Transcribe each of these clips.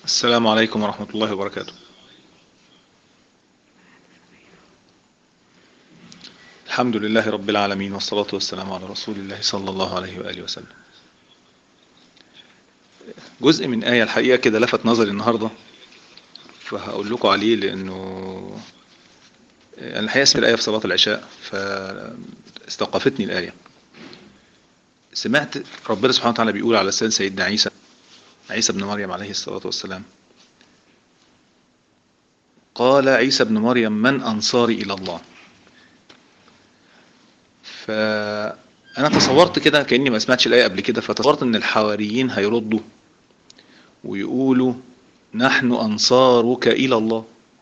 السلام عليكم ورحمة الله وبركاته الحمد لله رب العالمين والصلاة والسلام على رسول الله صلى الله عليه وآله وسلم جزء من آية الحقيقة كده لفت نظري النهاردة فهقول لكم عليه لأنه أنا الحقيقة اسم الآية في صلاة العشاء فاستوقفتني الآية سمعت ربنا سبحانه وتعالى بيقول على لسان سيدنا عيسى عيسى بن مريم عليه الصلاة والسلام قال عيسى بن مريم من أنصاري إلى الله فأنا تصورت كده كأني ما سمعتش الآية قبل كده فتصورت أن الحواريين هيردوا ويقولوا نحن أنصارك إلى الله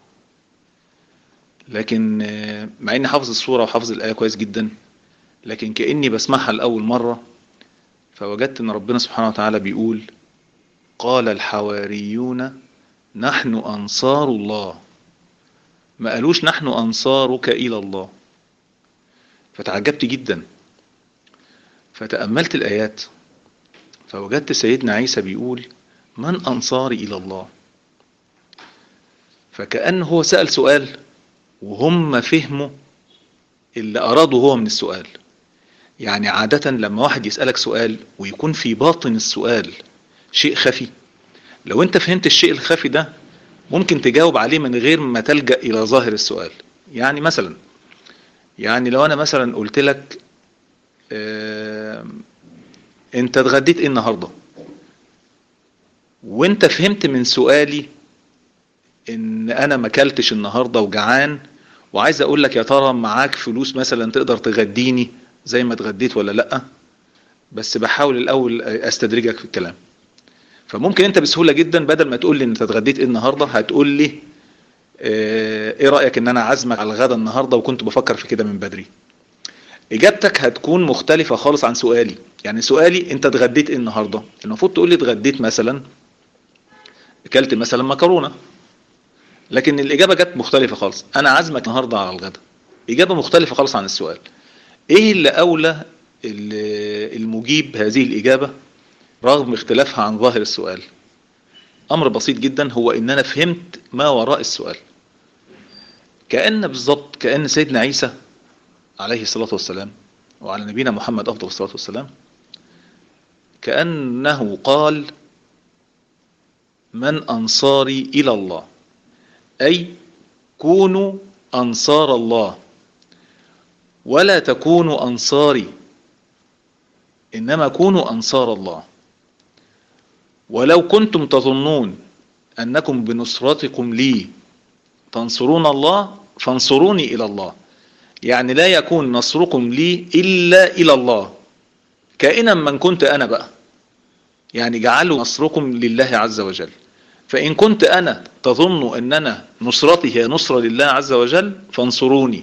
لكن مع اني حافظ الصورة وحافظ الآية كويس جدا لكن كأني بسمعها لأول مرة فوجدت ان ربنا سبحانه وتعالى بيقول قال الحواريون نحن أنصار الله ما قالوش نحن أنصارك إلى الله فتعجبت جدا فتأملت الآيات فوجدت سيدنا عيسى بيقول من أنصاري إلى الله فكأن هو سأل سؤال وهم فهموا اللي أرادوا هو من السؤال يعني عادة لما واحد يسألك سؤال ويكون في باطن السؤال شيء خفي لو انت فهمت الشيء الخفي ده ممكن تجاوب عليه من غير ما تلجأ إلى ظاهر السؤال يعني مثلا يعني لو أنا مثلا قلت لك اه انت اتغديت ايه النهاردة وانت فهمت من سؤالي ان انا ما اكلتش النهارده وجعان وعايز اقول لك يا ترى معاك فلوس مثلا تقدر تغديني زي ما اتغديت ولا لا بس بحاول الاول استدرجك في الكلام فممكن انت بسهوله جدا بدل ما تقول لي انت اتغديت ايه النهارده هتقول لي اه ايه رايك ان انا عازمك على الغدا النهارده وكنت بفكر في كده من بدري اجابتك هتكون مختلفه خالص عن سؤالي يعني سؤالي انت اتغديت ايه النهارده المفروض تقول لي اتغديت مثلا اكلت مثلا مكرونه لكن الإجابة جت مختلفة خالص أنا عازمك النهاردة على الغداء إجابة مختلفة خالص عن السؤال إيه اللي أولى المجيب هذه الإجابة رغم اختلافها عن ظاهر السؤال أمر بسيط جدا هو إن أنا فهمت ما وراء السؤال كأن بالضبط كأن سيدنا عيسى عليه الصلاة والسلام وعلى نبينا محمد أفضل الصلاة والسلام كأنه قال من أنصاري إلى الله أي كونوا أنصار الله ولا تكونوا أنصاري إنما كونوا أنصار الله ولو كنتم تظنون أنكم بنصرتكم لي تنصرون الله فانصروني إلى الله يعني لا يكون نصركم لي إلا إلى الله كائنا من كنت أنا بقى يعني جعلوا نصركم لله عز وجل فإن كنت أنا تظن أننا نصرتي هي نصرة لله عز وجل فانصروني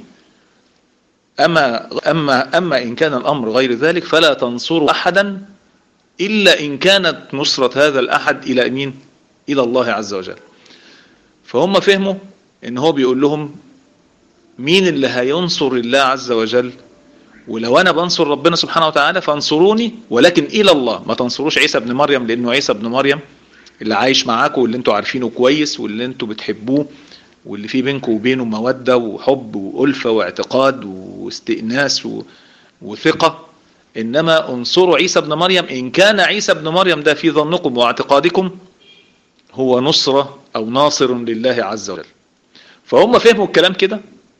أما, أما, أما إن كان الأمر غير ذلك فلا تنصروا أحدا إلا إن كانت نصرة هذا الأحد إلى مين إلى الله عز وجل فهم فهموا إن هو بيقول لهم مين اللي هينصر الله عز وجل ولو أنا بنصر ربنا سبحانه وتعالى فانصروني ولكن إلى الله ما تنصروش عيسى بن مريم لأنه عيسى بن مريم اللي عايش معاكم واللي انتوا عارفينه كويس واللي انتوا بتحبوه واللي فيه بينكم وبينه مودة وحب وألفة واعتقاد واستئناس وثقة إنما انصروا عيسى ابن مريم إن كان عيسى ابن مريم ده في ظنكم واعتقادكم هو نصرة أو ناصر لله عز وجل فهم فهموا الكلام كده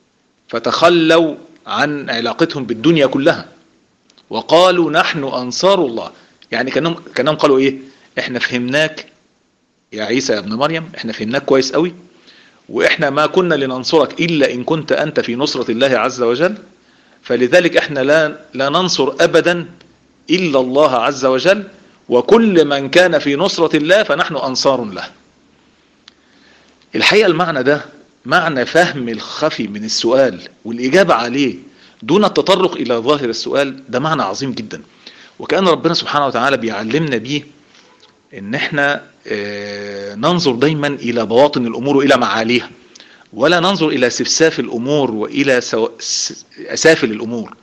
فتخلوا عن علاقتهم بالدنيا كلها وقالوا نحن أنصار الله يعني كانهم, كانهم قالوا إيه احنا فهمناك يا عيسى يا ابن مريم احنا فهمناك كويس قوي واحنا ما كنا لننصرك الا ان كنت انت في نصرة الله عز وجل فلذلك احنا لا, لا ننصر ابدا الا الله عز وجل وكل من كان في نصرة الله فنحن انصار له الحقيقة المعنى ده معنى فهم الخفي من السؤال والاجابة عليه دون التطرق الى ظاهر السؤال ده معنى عظيم جدا وكأن ربنا سبحانه وتعالى بيعلمنا بيه ان احنا ننظر دايما الى بواطن الامور والى معاليها ولا ننظر الى سفساف الامور والى اسافل الامور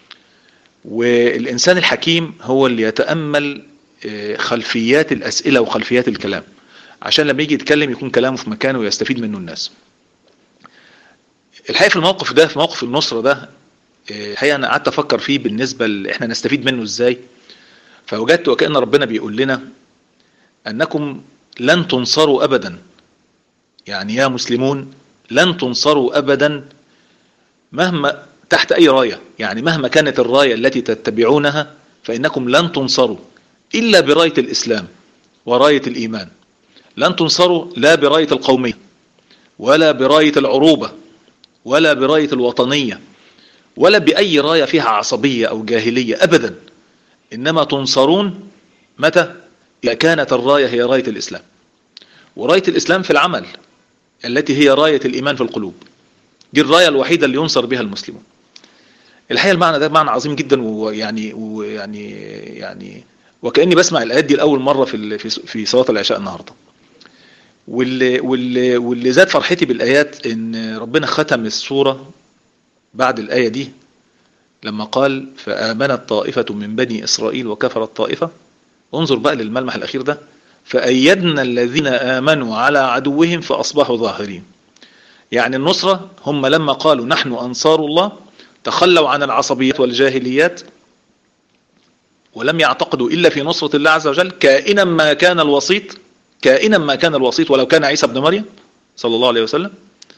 والانسان الحكيم هو اللي يتامل خلفيات الاسئله وخلفيات الكلام عشان لما يجي يتكلم يكون كلامه في مكانه ويستفيد منه الناس الحقيقة في الموقف ده في موقف النصرة ده الحقيقة أنا قعدت أفكر فيه بالنسبة ل... إحنا نستفيد منه إزاي فوجدت وكأن ربنا بيقول لنا أنكم لن تنصروا أبدا يعني يا مسلمون لن تنصروا أبدا مهما تحت أي راية يعني مهما كانت الراية التي تتبعونها فإنكم لن تنصروا إلا براية الإسلام وراية الإيمان لن تنصروا لا براية القومية ولا براية العروبة ولا براية الوطنية ولا بأي راية فيها عصبية أو جاهلية أبدا إنما تنصرون متى إذا كانت الراية هي راية الإسلام وراية الإسلام في العمل التي هي راية الإيمان في القلوب دي الراية الوحيدة اللي ينصر بها المسلمون الحقيقة المعنى ده معنى عظيم جدا ويعني ويعني يعني وكأني بسمع الآيات دي لأول مرة في في في صلاة العشاء النهاردة واللي واللي واللي زاد فرحتي بالآيات إن ربنا ختم السورة بعد الآية دي لما قال فآمنت طائفة من بني إسرائيل وكفرت طائفة انظر بقى للملمح الأخير ده فأيدنا الذين آمنوا على عدوهم فأصبحوا ظاهرين يعني النصرة هم لما قالوا نحن أنصار الله تخلوا عن العصبيات والجاهليات ولم يعتقدوا إلا في نصرة الله عز وجل كائنا ما كان الوسيط كائنا ما كان الوسيط ولو كان عيسى بن مريم صلى الله عليه وسلم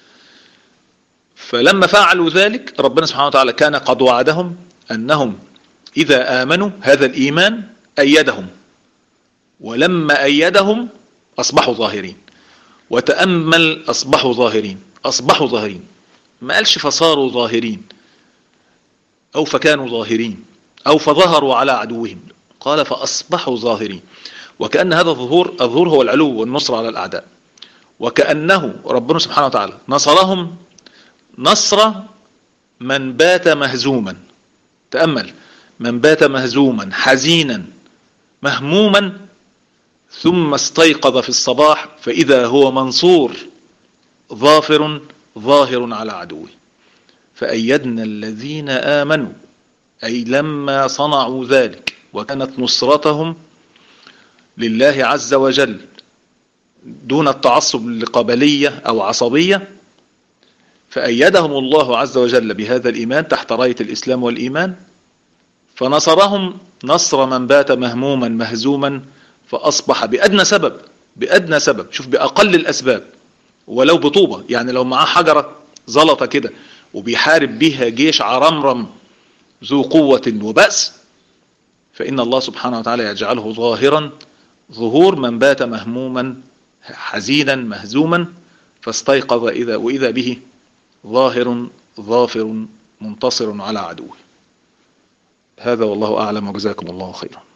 فلما فعلوا ذلك ربنا سبحانه وتعالى كان قد وعدهم أنهم إذا آمنوا هذا الإيمان أيدهم ولما أيدهم أصبحوا ظاهرين وتأمل أصبحوا ظاهرين أصبحوا ظاهرين ما قالش فصاروا ظاهرين أو فكانوا ظاهرين أو فظهروا على عدوهم قال فأصبحوا ظاهرين وكأن هذا الظهور الظهور هو العلو والنصر على الأعداء وكأنه ربنا سبحانه وتعالى نصرهم نصر من بات مهزوما تأمل من بات مهزوما حزينا مهموما ثم استيقظ في الصباح فإذا هو منصور ظافر ظاهر على عدوه فأيدنا الذين آمنوا أي لما صنعوا ذلك وكانت نصرتهم لله عز وجل دون التعصب لقبلية أو عصبية فأيدهم الله عز وجل بهذا الإيمان تحت راية الإسلام والإيمان فنصرهم نصر من بات مهموما مهزوما فأصبح بأدنى سبب بأدنى سبب شوف بأقل الأسباب ولو بطوبة يعني لو معاه حجرة زلطة كده وبيحارب بيها جيش عرمرم ذو قوة وبأس فإن الله سبحانه وتعالى يجعله ظاهرا ظهور من بات مهموما حزينا مهزوما فاستيقظ إذا وإذا به ظاهر ظافر منتصر على عدوه هذا والله أعلم وجزاكم الله خيرا